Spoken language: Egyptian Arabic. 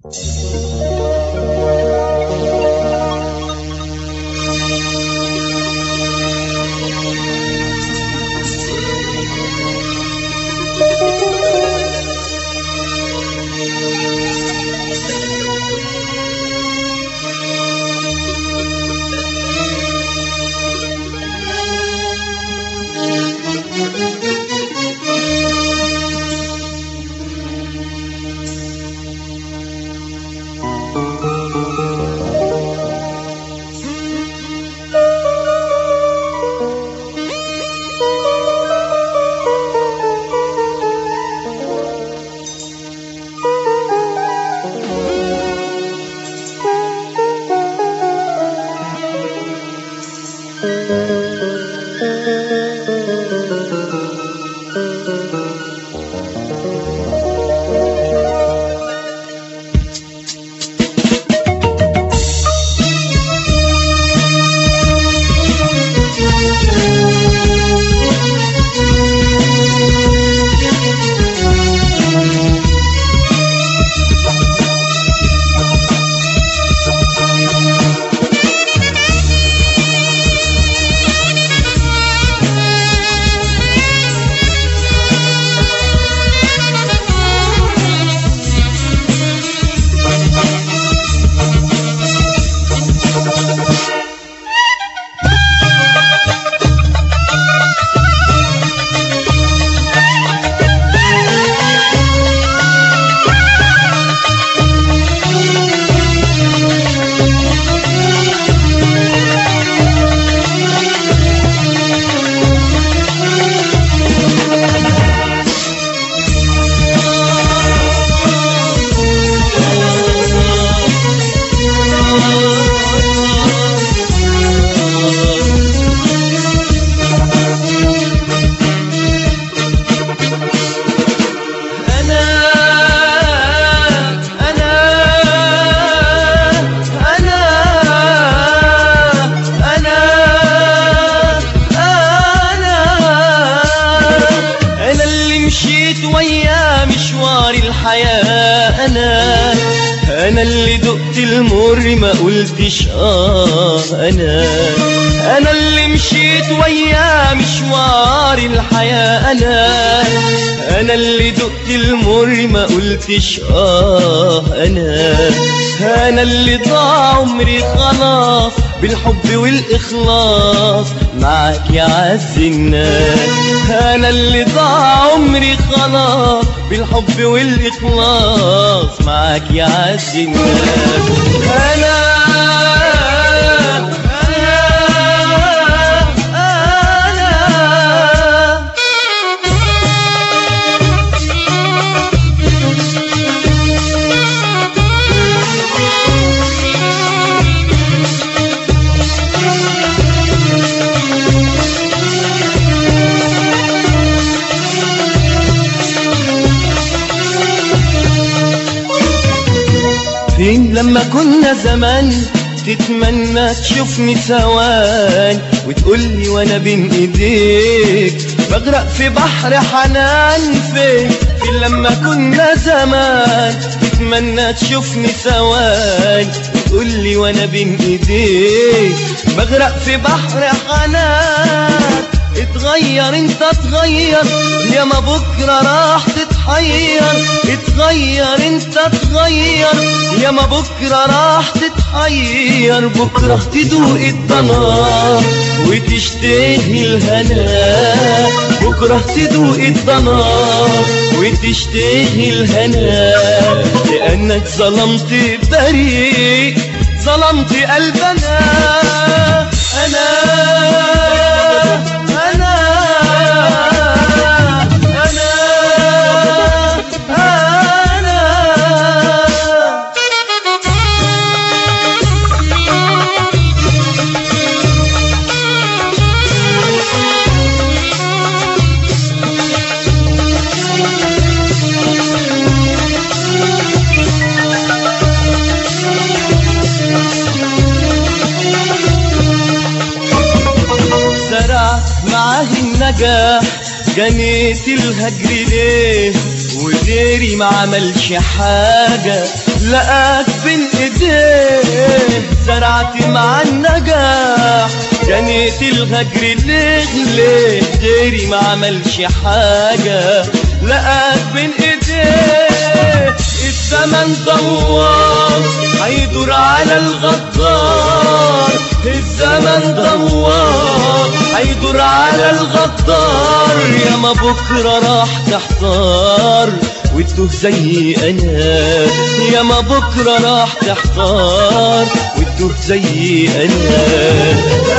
أنا أنا أنا أنا أنا أنا اللي مشيت ويا مشوار الحياة أنا أنا اللي دقت المر ما قلتش آه أنا أنا اللي مشيت ويا مشوار الحياة أنا أنا اللي دقت المر ما قلتش آه أنا أنا اللي ضاع عمري خلاص بالحب والإخلاص معاك يا عز الناس أنا اللي ضاع عمري خلاص بالحب والإخلاص معاك يا عز الناس أنا أنا أنا فين لما كنا زمان تتمنى تشوفني ثوان وتقولي وانا بين ايديك بغرق في بحر حنان فين فين لما كنا زمان تتمنى تشوفني ثوان وتقولي وانا بين ايديك بغرق في بحر حنان اتغير انت اتغير يا ما بكرة راح تتحير اتغير انت اتغير يا ما بكرة راح تتحير بكرة تدوق الضنا وتشتهي الهنا بكرة تدوق الضنا وتشتهي الهنا لأنك ظلمت بريء ظلمت قلبنا أنا أنا أنا أنا زرعت معاه النجاح جنيت الهجر ليه وغيري ما عملش حاجة لقاك بين ايديه زرعت مع النجاح جنيت الهجر ليه ليه غيري ما عملش حاجة لقاك بين ايديه الزمن دوار هيدور على الغدار الزمن دوار هيدور على الغدار يا ما بكرة راح تحتار وتوه زي انا يا ما بكرة راح تحتار وتوه زي انا